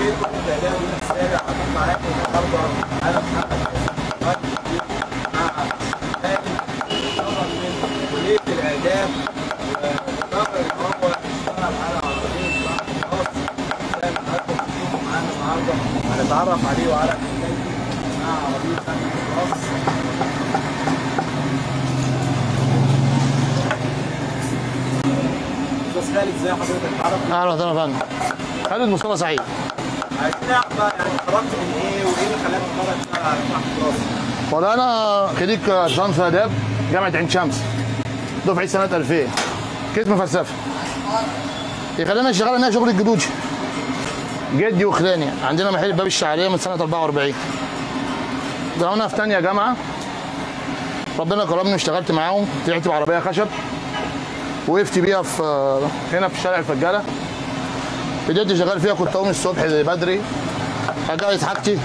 الاداب يوم السابع هكون معاكم النهارده انا محمد حسن مع خالد طبعا من كليه الاداب وقرر ان هو يشتغل على عربيه صاحب خاص زي ما حضراتكم بتشوفوا معانا النهارده هنتعرف عليه وعلى حكايته مع عربيه صاحب خاص استاذ خالد ازي حضرتك تعرف اهلا وسهلا يا فندم خالد مصطفى سعيد عايزين نعرف بقى يعني اتخرجت من ايه وايه اللي خلاك تقرر تشتغل على صاحب خاص والله انا خريج شمس اداب جامعه عين شمس دفعه سنه 2000 قسم فلسفه يخلينا اشتغل هنا شغل الجدوجي جدي وخلاني عندنا محل باب الشعريه من سنه 44 ده انا في ثانيه جامعه ربنا كرمني واشتغلت معاهم طلعت بعربيه خشب وقفت بيها في هنا في شارع الفجاله بديت شغال فيها كنت اقوم الصبح بدري اجهز حاجتي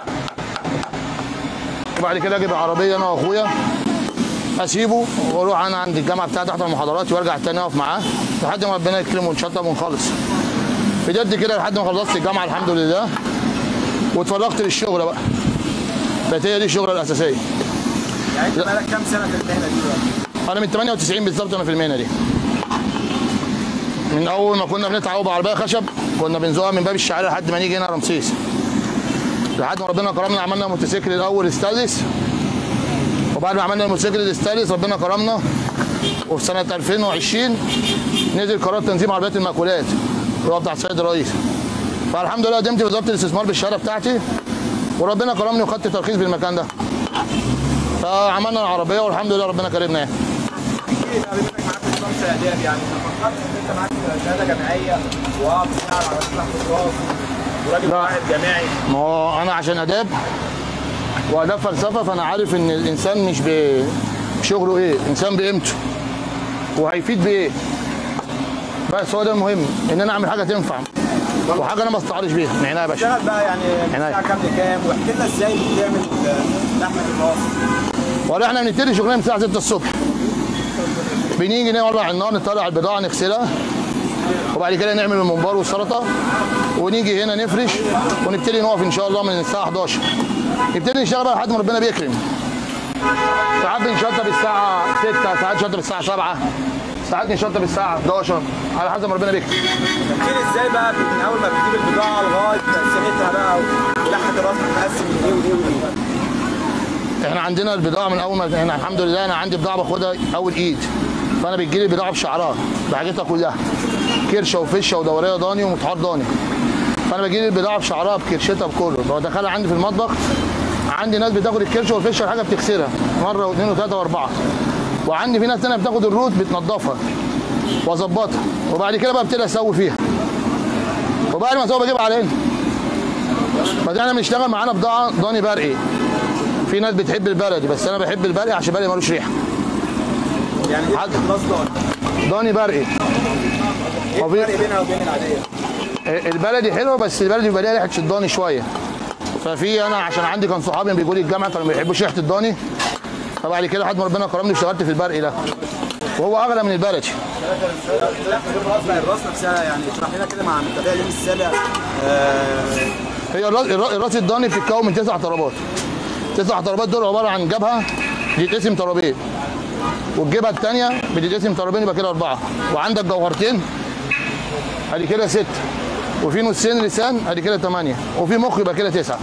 وبعد كده اجيب عربيه انا واخويا اسيبه واروح انا عند الجامعه بتاعتي احضر محاضراتي وارجع تاني اقف معاه لحد ما ربنا يكرمه ونشطب ونخلص بجد كده لحد ما خلصت الجامعه الحمد لله واتفرغت للشغل بقى بقت هي دي الشغله الاساسيه يعني انت بقالك كام سنه في المهنه دي بقى؟ انا من 98 بالظبط انا في المهنه دي من اول ما كنا بنتعب بعربيه خشب كنا بنزوقها من باب الشعريه لحد ما نيجي هنا رمسيس لحد ما ربنا كرمنا عملنا موتوسيكل الاول ستانلس وبعد ما عملنا الموتوسيكل الستانلس ربنا كرمنا وفي سنه 2020 نزل قرار تنظيم عربيات المأكولات اللي هو بتاع السيد الرئيس فالحمد لله قدمت في وزاره الاستثمار بالشهاده بتاعتي وربنا كرمني وخدت ترخيص بالمكان ده فعملنا العربيه والحمد لله ربنا كرمنا يعني ايه بقى بما انك معاك خمس اداب يعني انت فكرت ان انت معاك شهاده جامعيه وقعدت تشتغل على صاحب خاص وراجل لا. واحد جامعي ما هو انا عشان اداب واداب فلسفه فانا عارف ان الانسان مش ب- بشغله ايه انسان بقيمته وهيفيد بايه بس هو ده المهم ان انا اعمل حاجه تنفع وحاجه انا ما استعرش بيها من عينيا يا باشا اشتغل بقى يعني من عناية. الساعه كام لكام واحكي لنا ازاي بتعمل لحمه الراس ولا احنا بنبتدي شغلنا من الساعه 6 الصبح بنيجي نولع النار نطلع البضاعه نغسلها وبعد كده نعمل الممبار والسلطه ونيجي هنا نفرش ونبتدي نقف ان شاء الله من الساعه 11 نبتدي نشتغل بقى لحد ما ربنا بيكرم ساعات بنشطب الساعه 6 ساعات نشطب الساعه 7 ساعات نشطب الساعه 11 على حسب ما ربنا بيكرم احكي لي ازاي بقى من اول ما بتجيب البضاعه لغايه تقسيمتها بقى ولحمه الراس بتتقسم من ايه وايه وايه احنا عندنا البضاعه من اول ما احنا الحمد لله انا عندي بضاعه باخدها اول ايد فانا بتجي لي البضاعه بشعرها بحاجتها كلها كرشه وفشه ودوريه ضاني ومطحار ضاني فانا بجي لي البضاعه بشعرها بكرشتها بكله بدخلها عندي في المطبخ عندي ناس بتاخد الكرشه والفشه الحاجه بتغسلها مره واثنين وثلاثه واربعه وعندي في ناس تانيه بتاخد الروت بتنضفها واظبطها وبعد كده بقى ابتدي اسوي فيها وبعد ما اسوي بجيبها على هنا بدأنا بنشتغل معانا بضاعه ضاني برقي في ناس بتحب البلدي بس انا بحب البلدي عشان البلدي ملوش ريحه يعني ايه حد- الراس ضاني؟ ضاني برقي ايه هو في- الفرق بينها وبين العاديه؟ البلدي حلوه بس البلدي بيبقى ليها ريحه الضاني شويه ففي انا عشان عندي كان صحابي بيجوا لي الجامعه كانوا ما بيحبوش ريحه الضاني فبعد كده لحد ما ربنا كرمني واشتغلت في البرقي ده وهو اغلى من البلدي لا الراس بقى الراس نفسها يعني اشرح لنا كده مع متابع اليوم السابع آه، هي الراس الراس- الراس الضاني بتتكون من تسع طلبات تسع طلبات دول عباره عن جبهه بتتقسم طلبين والجبهه الثانيه بتتقسم طلبين يبقى كده اربعه وعندك جوهرتين ادي كده ست وفي نصين لسان ادي كده ثمانيه وفي مخ يبقى كده تسعه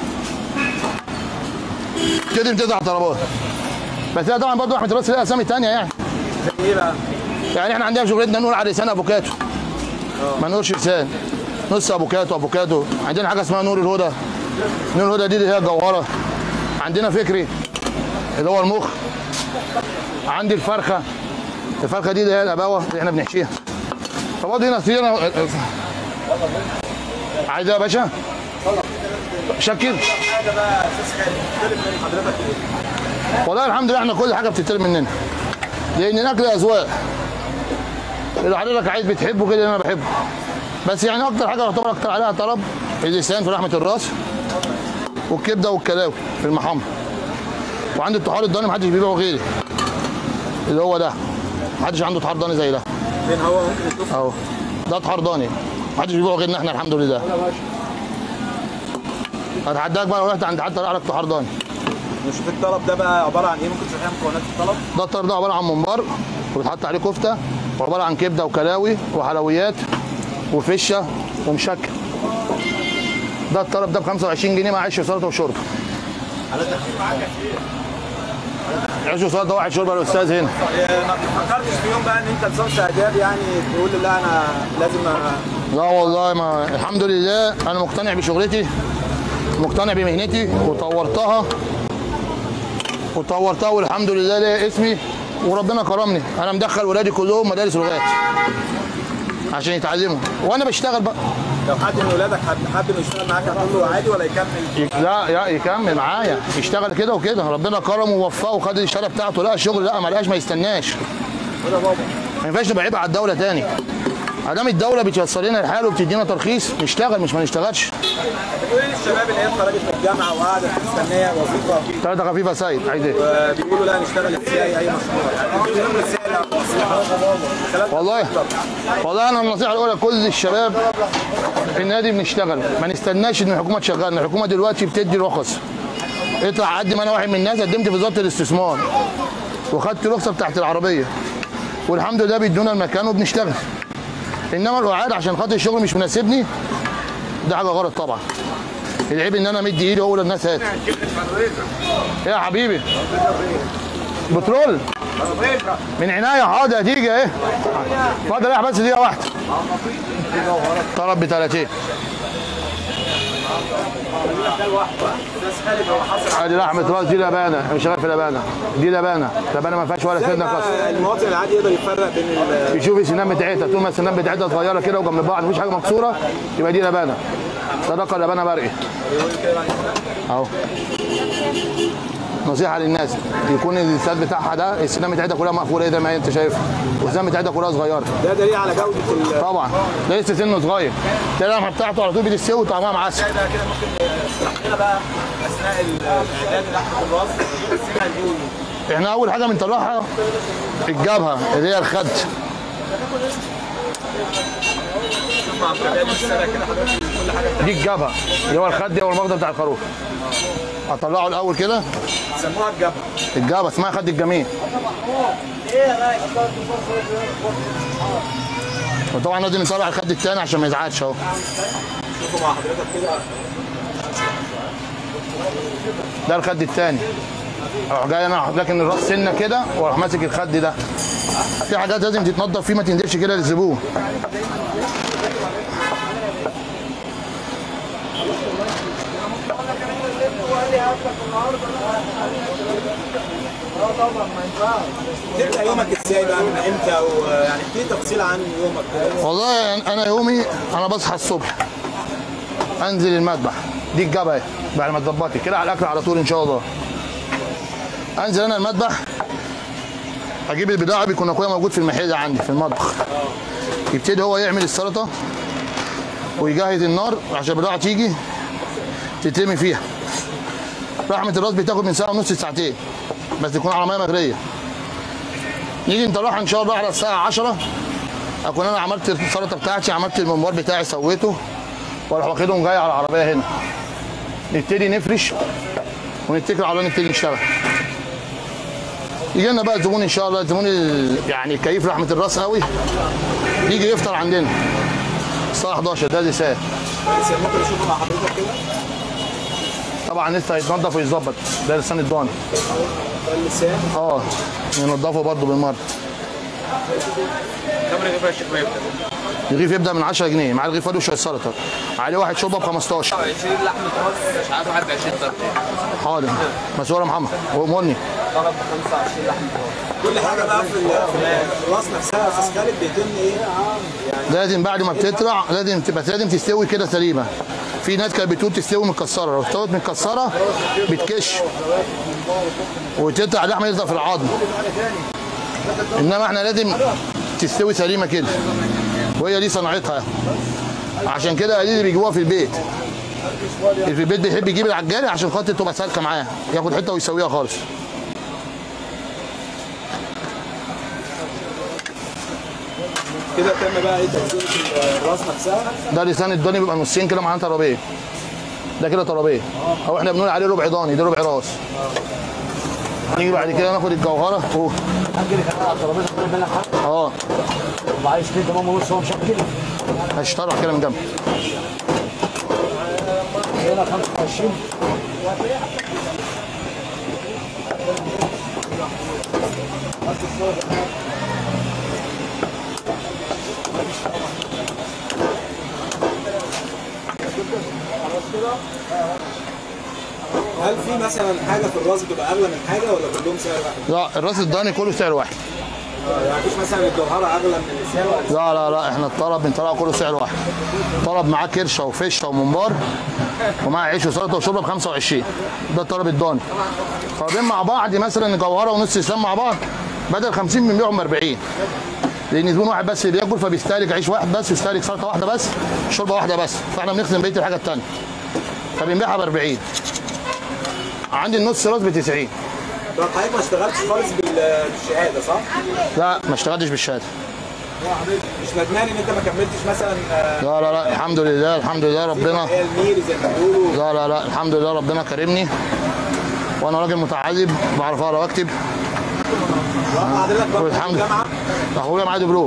كده تسع طلبات بس هي طبعا برضه احمد الراس لها اسامي ثانيه يعني زي ايه بقى؟ يعني احنا عندنا في شغلتنا نقول على لسان افوكاتو ما نقولش لسان نص افوكاتو افوكاتو عندنا حاجه اسمها نور الهدى نور الهدى دي اللي هي الجوهره عندنا فكري اللي هو المخ عندي الفرخه الفرخه دي اللي هي الاباوه اللي احنا بنحشيها فبرضه هنا صيغه عايز إيه يا باشا شكل حاجه بقى استاذ خالد بتطلب من حضرتك ايه؟ والله الحمد لله احنا كل حاجه بتطلب مننا لان الاكل اذواق اللي حضرتك عايز بتحبه كده اللي انا بحبه بس يعني اكتر حاجه يعتبر اكتر عليها طلب اللسان في لحمه الراس والكبده والكلاوي في المحمر وعندي الطحال الضاني محدش بيبيعه غيري اللي هو ده محدش عنده طحال ضاني زي ده فين هو ممكن يشوف اهو ده طحال ضاني محدش بيبيعه غيرنا احنا الحمد لله هتحداك بقى لو رحت عند حد راح لك طحار ضاني نشوف الطلب ده بقى عباره عن ايه ممكن تشرح لنا مكونات الطلب ده الطرب ده عباره عن ممبار وبيتحط عليه كفته وعباره عن كبده وكلاوي وحلويات وفشه ومشكل ده الطلب ده ب 25 جنيه مع عيش وسلطه وشوربه عيش وسلطه واحد شوربه الاستاذ هنا إيه، ما فكرتش في يوم بقى ان انت نظام استعداد يعني تقول لا انا لازم أ- لا والله ما الحمد لله انا مقتنع بشغلتي مقتنع بمهنتي وطورتها وطورتها والحمد لله ليا اسمي وربنا كرمني انا مدخل ولادي كلهم مدارس لغات عشان يتعلموا وانا بشتغل بقى لو حد من ولادك حد حد انه يشتغل معاك هتقول له عادي ولا يكمل يك- لا لا يكمل معايا يشتغل كده وكده ربنا كرمه ووفقه وخد الشهاده بتاعته لا الشغل لا ما لقاش ما يستناش ولا بابا ما ينفعش نبقى عيب على الدوله تاني ادام الدوله بتيسر لنا الحال وبتدينا ترخيص نشتغل مش ما نشتغلش بتقول ايه للشباب اللي هي اتخرجت من الجامعه وقاعده مستنيه وظيفه ثلاثه خفيفه سيد عايز ايه وبيقولوا لا نشتغل ازاي اي مشروع يعني بيقولوا لهم رساله خلال والله والله انا النصيحه الاولى لكل الشباب في النادي بنشتغل ما نستناش ان الحكومه تشغلنا الحكومه دلوقتي بتدي رخص اطلع عدي ما انا واحد من الناس قدمت في وزاره الاستثمار وخدت رخصه بتاعت العربيه والحمد لله بيدونا المكان وبنشتغل انما القعاد عشان خاطر الشغل مش مناسبني ده حاجه غلط طبعا العيب ان انا مدي ايدي واقول للناس هات إيه يا حبيبي بترول من عناية حاضر هتيجي اهي اتفضل يا بس دقيقة واحدة طلب ب 30 ادي لحمة راس دي لبانة مش شغال في لبانة دي لبانة لبانة ما فيهاش ولا سنة كسر المواطن العادي يقدر يفرق بين ال- يشوف السنان بتاعتها طول ما السنان بتاعتها صغيرة كده وجنب بعض مفيش حاجة مكسورة يبقى دي لبانة صدقة لبانة برقي اهو نصيحة للناس يكون الساد بتاعها ده السنان بتاعتها كلها مقفولة زي ما انت شايف والسنان بتاعتها كلها صغيرة ده دليل على جوده ال- طبعا ده لسه سنه صغير تلاقي اللحمه بتاعته على طول بتستوي وطعمها معسل ده كده ممكن تشرح لنا بقى اثناء الاعداد لحمه الراس السنه الاولى احنا اول حاجه بنطلعها الجبهه اللي هي الخد مع متابعين السنه كده حضرتك كل حاجه دي الجبهه اللي هو الخد هو المخده بتاع الخروف اطلعه الاول كده بيسموها الجبهه الجبهه اسمها خد الجميل وطبعا لازم نطلع الخد التاني عشان ما يزعلش اهو شوفوا مع حضرتك كده ده الخد التاني اروح جاي انا احط لكن الراس سنه كده واروح ماسك الخد ده في حاجات لازم تتنضف فيه ما تنزلش كده للزبون تبدا يومك ازاي بقى من امتى ويعني احكي تفصيل عن يومك كده والله انا يومي انا بصحى الصبح انزل المذبح دي الجبهه بعد ما تظبطي كده على الاكل على طول ان شاء الله انزل انا المذبح اجيب البضاعه بيكون اخويا موجود في المحل عندي في المطبخ يبتدي هو يعمل السلطه ويجهز النار عشان البضاعه تيجي تترمي فيها لحمه الراس بتاخد من ساعه ونص لساعتين بس تكون على ميه مغليه نيجي نطلعها ان شاء الله على الساعه 10 اكون انا عملت السلطه بتاعتي عملت الممبار بتاعي سويته واروح واخدهم جاي على العربيه هنا نبتدي نفرش ونتكل على الله نبتدي نشتغل يجي لنا بقى الزبون ان شاء الله الزبون ال- يعني كيف لحمه الراس قوي يجي يفطر عندنا الساعه 11 ده لسان بس ممكن نشوفه مع حضرتك كده طبعا لسه هيتنضف ويتظبط ده لسان الضاني ده اللسان اه ننضفه برضه بالمره كم رغيف يا شيخ بيبدا الرغيف يبدا من 10 جنيه مع الرغيف وشويه سلطه عليه واحد شوربه ب 15 20 لحمه راس مش عارف واحد ب 20 طرف حاضر مسؤول يا محمد وامرني طلب 25 لحمه راس كل حاجه بقى في ال- في الراس نفسها يا استاذ خالد بيتم ايه؟ لازم بعد ما بتطلع لازم تبقى لازم تستوي كده سليمه في ناس كانت بتقول تستوي متكسره لو استوت متكسره بتكش وتطلع اللحمه يظهر في العظم انما احنا لازم تستوي سليمه كده وهي دي صناعتها عشان كده قليل اللي بيجيبوها في البيت اللي في البيت بيحب يجيب العجالي عشان خاطر تبقى سالكه معاه ياخد حته ويسويها خالص كده تم بقى ايه تجزئه الراس نفسها ده لسان الضاني بيبقى نصين كده معاه ترابيه ده كده طلبيه او احنا بنقول عليه ربع ضاني ده ربع راس نيجي بعد كده ناخد الجوهره اوه انجلي كان على الترابيزه كل بالك حاجه اه وعايز كده ماما نص هو مش كده هشتغل كده من جنب هنا 25 هل في مثلا حاجه في الراس بتبقى اغلى من حاجه ولا كلهم سعر واحد؟ لا الراس الضاني كله سعر واحد يعني مفيش مثلا الجوهره اغلى من السعر لا لا لا احنا الطلب بنطلع كله سعر واحد طلب معاه كرشه وفشه وممبار ومعاه عيش وسلطه وشوربه ب 25 ده الطلب الضاني طالبين مع بعض مثلا جوهره ونص لسان مع بعض بدل 50 بنبيعهم ب 40 لان زبون واحد بس اللي بياكل فبيستهلك عيش واحد بس يستهلك سلطه واحده بس شوربه واحده بس فاحنا بنخدم بقيه الحاجه الثانيه فبنبيعها ب 40 عندي النص راس ب 90 طب حضرتك ما اشتغلتش خالص بال- بالشهاده صح؟ لا ما اشتغلتش بالشهاده مش ندمان ان انت ما كملتش مثلا آه، لا لا لا الحمد لله الحمد لله ربنا هي الميري زي ما بيقولوا لا لا لا الحمد لله ربنا كرمني وانا راجل متعلم بعرف اقرا واكتب رغم حضرتك برضه في والحمد لله الجامعه اخويا معاه دبلوم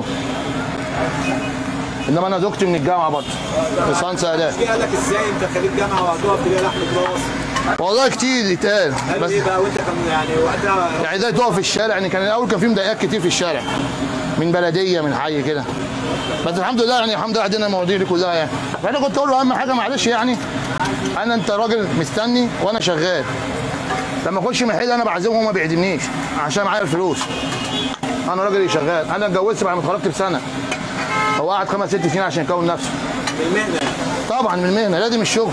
انما انا زوجتي من الجامعه برضه لسان سادات جه قال لك ازاي انت خريج جامعه وهتقف تبيع لحم راس والله كتير يتقال قال بس ايه بقى وانت كان يعني وقتها يعني ده تقف في الشارع يعني كان الاول كان في مضايقات كتير في الشارع من بلديه من حي كده بس الحمد لله يعني الحمد لله عدينا المواضيع دي كلها يعني فانا كنت اقول له اهم حاجه معلش يعني انا انت راجل مستني وانا شغال لما اخش محل انا بعزمهم وما بيعزمنيش عشان معايا الفلوس انا راجل شغال انا اتجوزت بعد ما اتخرجت بسنه هو قعد خمس ست سنين عشان يكون نفسه من المهنه طبعا من المهنه لازم الشغل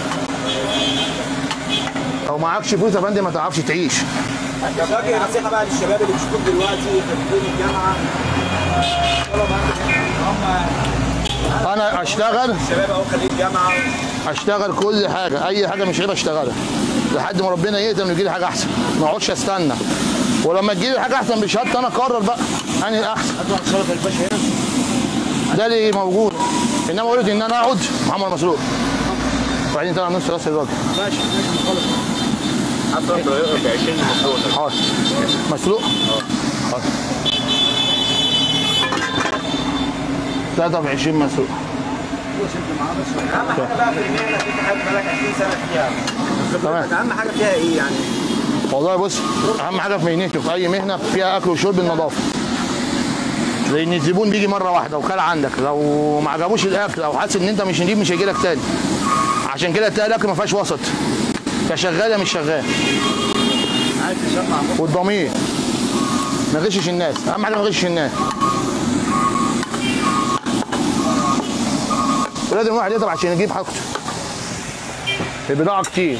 لو معكش فلوس يا فندم ما تعرفش تعيش طب فاكر نصيحه بقى للشباب اللي بيشوفوك دلوقتي خريجين الجامعه طلب هم انا اشتغل الشباب اهو خريج جامعه اشتغل كل حاجه اي حاجه مش عيب اشتغلها لحد ما ربنا يقدر يجي لي حاجه احسن ما اقعدش استنى ولما تجي لي حاجه احسن بشهادتي انا اقرر بقى انهي الاحسن هات واحد سلطه الباشا هنا ده اللي موجود انما قلت ان انا اقعد محمد مسروق وبعدين طلع نص راس الراجل ماشي ماشي خالص حتى ب 20 مليون حاضر مسروق حاضر 23 مسروق اهم حاجه بقى في المهنه دي انت خدت بالك 20 سنه فيها تمام اهم حاجه فيها ايه يعني؟ والله بص اهم حاجه في مهنتي في اي مهنه فيها اكل وشرب النظافه لان الزبون بيجي مره واحده وكل عندك لو ما عجبوش الاكل او حاسس ان انت مش نضيف مش هيجي لك تاني عشان كده تلاقي الاكل ما فيهاش وسط يا شغال يا مش شغال عايز تسمع والضمير ما يغشش الناس اهم حاجه ما يغشش الناس ولازم الواحد يتعب عشان يجيب حاجته البضاعه كتير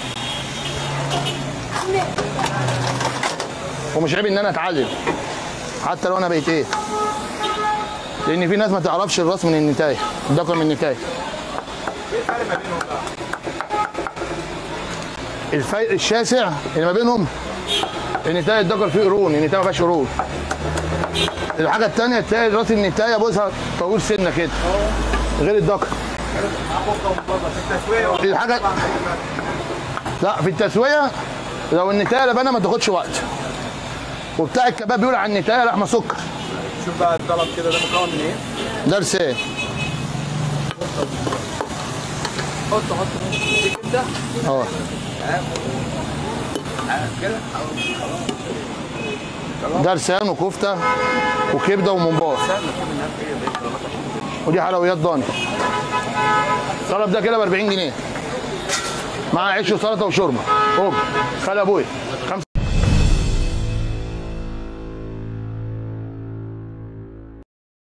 ومش عيب ان انا اتعلم حتى لو انا بقيت ايه لان في ناس ما تعرفش الراس من النتايه الدقه من النتايه الفرق الشاسع اللي ما بينهم النتايه الدكر فيه قرون النتايه ما فيهاش قرون الحاجه الثانيه تلاقي راس النتايه بصها طويل سنه كده غير الدكر الحاجه لا في التسويه لو النتايه لبنه ما تاخدش وقت وبتاع الكباب بيقول على النتايه لحمه سكر شوف بقى الطلب كده ده مكون من ايه؟ ده لسان حط حط دي كده اه كده ده لسان وكفته وكبده وممبار ودي حلويات ضاني الطلب ده كده ب 40 جنيه مع عيش وسلطه وشوربه اوه خلي ابويا